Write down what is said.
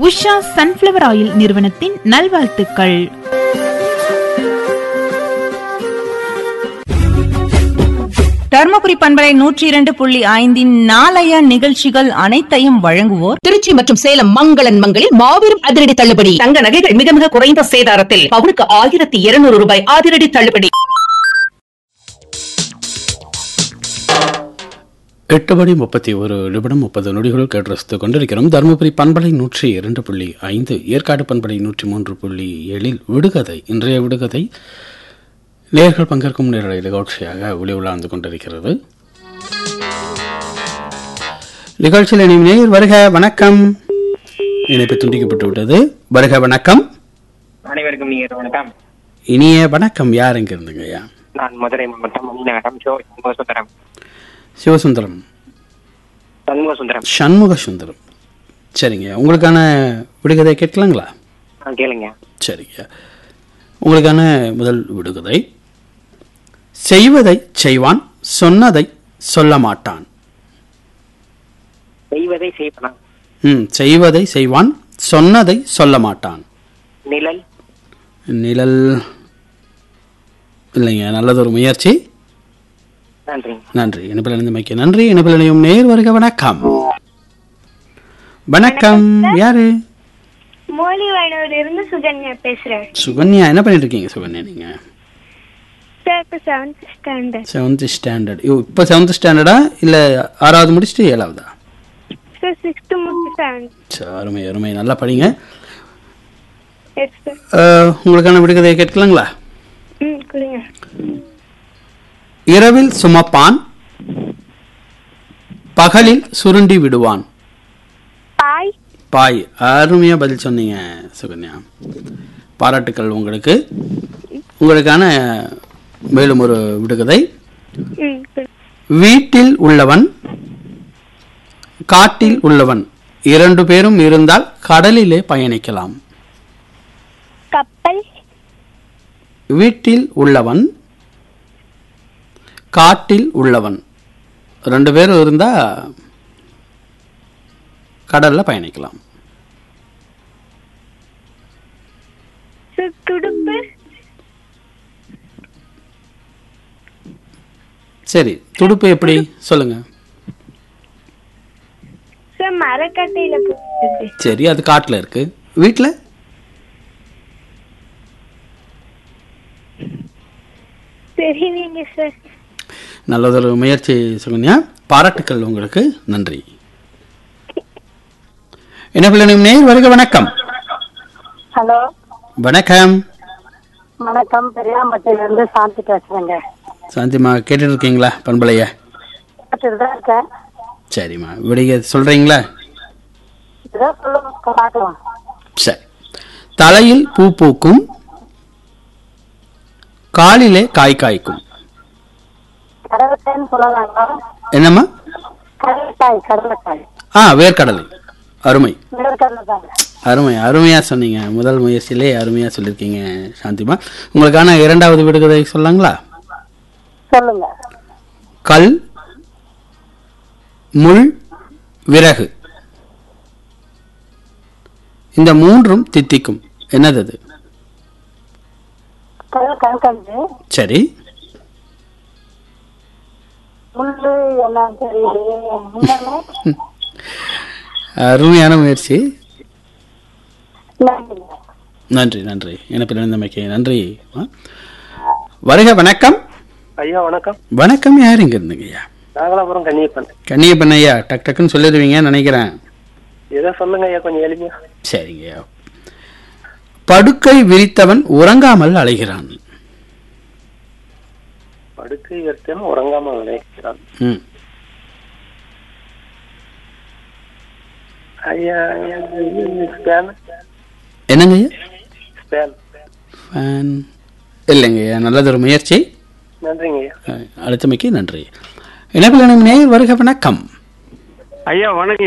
Usha sunflower oil நிறுவனத்தின் நல்வாழ்த்துக்கள் தர்மபுரி பண்பலை நூற்றி இரண்டு புள்ளி ஐந்தின் நாளைய நிகழ்ச்சிகள் அனைத்தையும் வழங்குவோர் திருச்சி மற்றும் சேலம் மங்களன் மங்களில் மாபெரும் அதிரடி தள்ளுபடி தங்க நகைகள் மிக மிக குறைந்த சேதாரத்தில் பவுனுக்கு ஆயிரத்தி இருநூறு ரூபாய் அதிரடி தள்ளுபடி எட்டு மணி முப்பத்தி ஒரு நிமிடம் முப்பது நொடிகள் கேட்டு ரசித்துக் கொண்டிருக்கிறோம் தருமபுரி பண்பலை நூற்றி இரண்டு புள்ளி ஐந்து ஏற்காடு பண்பலை நூற்றி மூன்று புள்ளி ஏழில் விடுகதை இன்றைய விடுகதை நேர்கள் பங்கேற்கும் நேரலை நிகழ்ச்சியாக ஒளி உலாந்து கொண்டிருக்கிறது நிகழ்ச்சியில் இணையும் நேயர் வருக வணக்கம் இணைப்பு துண்டிக்கப்பட்டு விட்டது வருக வணக்கம் அனைவருக்கும் நீங்க வணக்கம் இனிய வணக்கம் யார் எங்க இருந்துங்கய்யா நான் மதுரை மாவட்டம் மணிநகரம் ஷோ சண்முகசுந்தரம் சிவசுந்தரம் சண்முகசுந்தரம் சண்முக சுந்தரம் சரிங்க உங்களுக்கான விடுகதை கேட்கலாங்களா ஆ கேளுங்க சரிங்க உங்களுக்கான முதல் விடுகதை செய்வதை செய்வான் சொன்னதை சொல்ல மாட்டான் செய்வதை செய்யலாம் ம் செய்வதை செய்வான் சொன்னதை சொல்ல மாட்டான் நிழல் நிழல் இல்லைங்க நல்லதொரு முயற்சி நன்றிங்க நன்றி இணைப்பில் இணைந்து மைக்க நன்றி இணைப்பில் இணையும் நேர் வருக வணக்கம் வணக்கம் யாரு மோலி வாய்னூர்ல இருந்து சுகன்யா பேசுறேன் சுகன்யா என்ன பண்ணிட்டு இருக்கீங்க சுகன்யா நீங்க சார் இப்போ செவன்த் ஸ்டாண்டர்ட் செவன்த் ஸ்டாண்டர்ட் இப்போ செவன்த் ஸ்டாண்டர்டா இல்லை ஆறாவது முடிச்சுட்டு ஏழாவதா சார் சிக்ஸ்த்து முடிச்சு செவன்த் சரி, அருமை அருமை நல்லா படிங்க எஸ் சார் அஹ், உங்களுக்கான விடுகதையை கேட்கலாங்களா ம் கொடுங்க இரவில் சுமப்பான் பகலில் சுருண்டி விடுவான் பாய் பாய் அருமையாக பதில் சொன்னீங்க சுகன்யா பாராட்டுக்கள் உங்களுக்கு உங்களுக்கான மேலும் ஒரு விடுகதை ம் கொடு. வீட்டில் உள்ளவன் காட்டில் உள்ளவன் இரண்டு பேரும் இருந்தால் கடலிலே பயணிக்கலாம் கப்பல் வீட்டில் உள்ளவன் காட்டில் உள்ளவன் ரெண்டு பேரும் இருந்தா கடல்ல பயணிக்கலாம் சார் துடுப்பு சரி துடுப்பு எப்படி சொல்லுங்க சார் மரக்கட்டையில போகுது சரி அது காட்டுல இருக்கு வீட்டில் தெரியலீங்க சார் நல்லதொரு முயற்சி சுகன்யா பாராட்டுக்கள் உங்களுக்கு நன்றி என்ன பிள்ளை நேர் வருக வணக்கம் ஹலோ வணக்கம் வணக்கம் பெரியாம்பட்டியில இருந்து சாந்தி பேசுறேங்க சாந்திமா கேட்டுட்டு இருக்கீங்களா பண்பலைய கேட்டுட்டு தான் இருக்கேன் சரிம்மா விடிய சொல்றீங்களா ஏதோ சொல்லுங்க பார்க்கலாம் சரி தலையில் பூ பூக்கும் காலிலே காய் காய்க்கும் கடலைக்காய்ன்னு சொல்லலாங்களா என்னம்மா கடலைக்காய் கடலைக்காய் ஆ வேர்க்கடலை அருமை கடலைக்காய் அருமை அருமையா சொன்னீங்க முதல் முயற்சியிலே அருமையா சொல்லியிருக்கீங்க சாந்திமா உங்களுக்கான இரண்டாவது விடுகதை சொல்லாங்களா சொல்லுங்க கல் முள் விறகு இந்த மூன்றும் தித்திக்கும் என்னது அது கடல் கண்கண்டு சரி முள்ளு எல்லாம் தெரியலையே என்னன்னு அருமையான முயற்சி நன்றிங்க. நன்றி நன்றி எனக்கு இணைந்தமைக்கு நன்றி ஆ. வருக வணக்கம் ஐயா வணக்கம் வணக்கம் யார் இங்க இருந்துங்க ஐயா நாகலாபுரம் கன்னியப்பன் கன்னியப்பன் ஐயா டக் டக்குன்னு சொல்லிடுவீங்கன்னு நினைக்கிறேன் ஏதோ சொல்லுங்க ஐயா கொஞ்சம் எளிமையா சரிங்க ஐயா படுக்கை விரித்தவன் உறங்காமல் அலைகிறான் படுக்கை எடுத்தேன்னு உறங்காம விளையாடுறான் ம் ஐயா ஸ்பேன் என்னங்க ஐயா ஸ்பேன் ஃபேன் இல்லைங்க ஐயா நல்லதொரு முயற்சி நன்றிங்க ஐயா அஹ், அழுத்தமைக்கு நன்றி இணைப்பில் இணையும் நேயர் வருக வணக்கம் ஐயா வணக்கம்